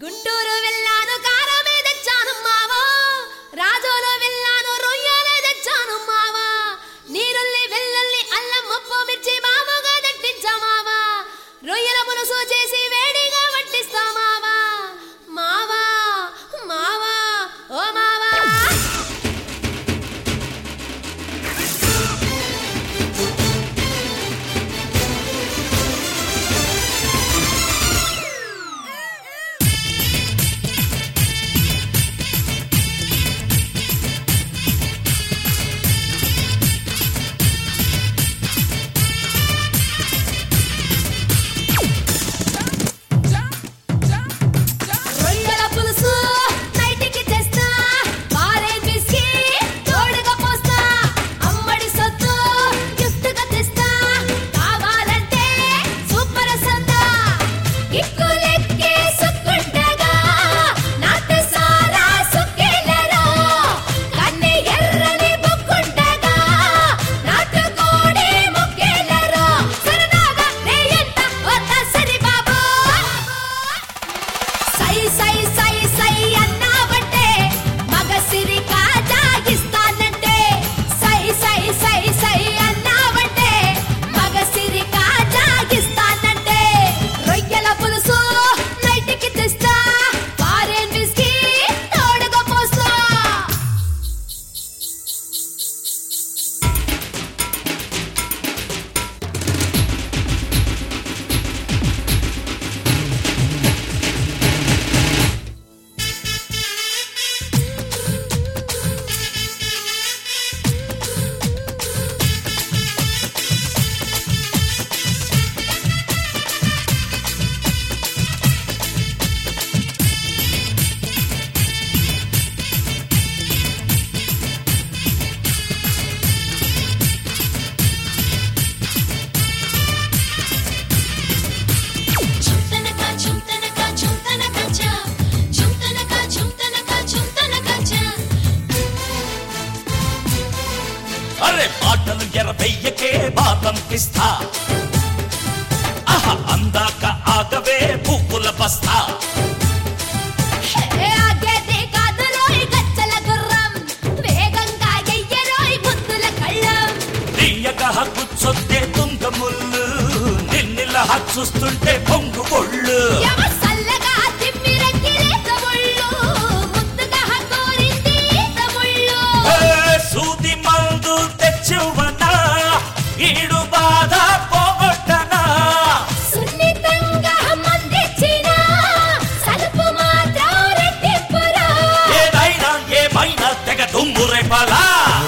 గుంటూరు వెళ్ళాను కారమే తెచ్చాను మావా రాజోలో వెళ్ళాను రొయ్యలే తెచ్చాను మావా నీరుల్లి వెల్లుల్లి అల్లం ఉప్పు మిర్చి మామగా దట్టించా మావా రొయ్యల పులుసు చేసి వేడిగా వడ్డిస్తా మావా మావా మావా ఓ మావా రొయ్యల పులుసు నైటికి తెస్తా పారే బిస్కి తోడుగా పోస్తా అమ్మడి సొత్తు గిఫ్ట్గా తెస్తా కావాలంటే సూపర్ సందా కిక్కులెక్కే సుక్కుండగా నాటు సారా సుక్కేలరా కన్నె ఎర్రని బుక్కుండగా నాటు కోడి ముక్కేలరా సరదాగా రేయంట వద్ద సరి బాబు సై సై సై సై అన్నావంటే మగ సిరి కాజాగిస్తానంటే సై సై సై సై అన్నావంటే మగ సిరి కాజాగిస్తానంటే రొయ్యల పులుసు నైట్కి తెస్తా ఫారెన్ విస్కీ తోడుగా పోస్తా చుంతనక చుంతనక చుంతనక చ చుంతనక చుంతనక చుంతనక చ అరే మాటలు ఎరవెయ్యకే బాతంపిస్తా ఆహ అందాక ఆగవే పువ్వుల బస్తా ఏ ఆగేది కాదురోయ్ గచ్చల గుర్రం వేగంగా ఎయ్యరోయ్ బుద్ధుల కళ్ళం తీయగా కూర్చొద్దే తుంగముళ్ళు నిన్నిల చూస్తుంటే పొంగు కొళ్ళు యమ సల్లగా తిమ్మిరెక్కిలేత ముళ్ళు ముద్దుగా కోరింది ఈత ముళ్ళు ఏ సూది మందు తెచ్చువనా ఈడు బాధ పోగొట్టనా సున్నితంగా మందిచ్చిన సలుపు మాత్రం రెట్టింపురా ఏదైనా ఏమైనా తెగ దుమ్ము రేపాలా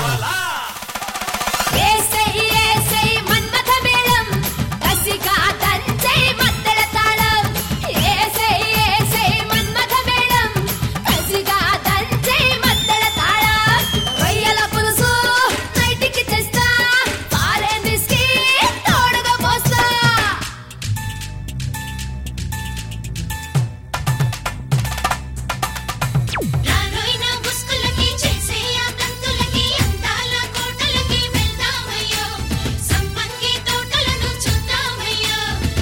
ఏసై ఏసై మన్మథ మేళం కసిగా దంచై మద్దెల తాళం ఏసై ఏసై మన్మథ మేళం కసిగా దంచై మద్దెల తాళం రొయ్యల పులుసు నైటికి తెస్తా ఫారెన్ విస్కీ తోడుగా పోస్తా రారోయిన ముస్కులకి చేసే ఆ తంతులకి అందాల కోటలకి వెళ్దామయ్యో సంపంగి తోటలను చూద్దామయ్యో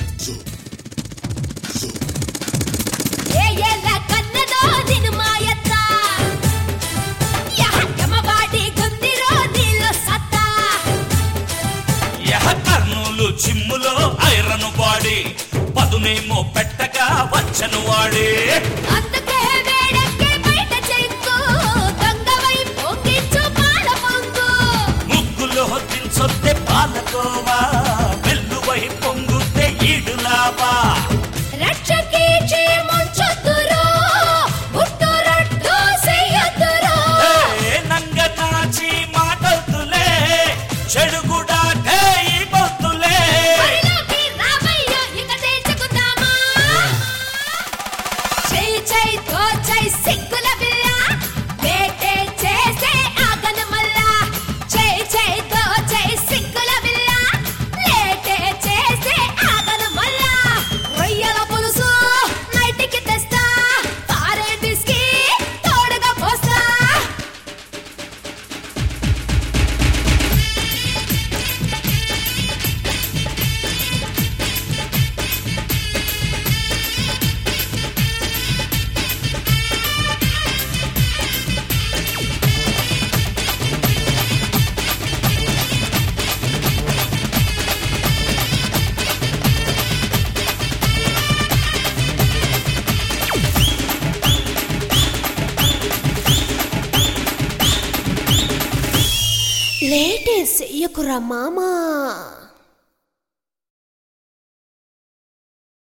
ఏ ఏల కన్నదో నిన్ను మాయత్త యహకమ బాడి గుందిరో నీలో సత్తా యహ కర్నూలు చిమ్ములో ఐరను వాడి పదునేమో పెట్టగా వచ్చను వాడే అందుకే వేడెక్కే బయట చెక్కు దొంగవై పొంగిచ్చు పాల పొంగు ముగ్గులు హొద్దించొద్దే పాలకోవా వెల్లువై పొంగుతే ఈడులావా రక్షకీచి ముంచొద్దురో పుట్టు రట్టు చెయ్యొద్దురో ఏ నంగ నాచి మాటొద్దులే చెడుగుడాటే ఈ బొత్తులే బరిలోకి రావయ్యో ఇక తేల్చుకుందామా చెయ్యి చెయ్యి లేటే చెయ్యకురా మామా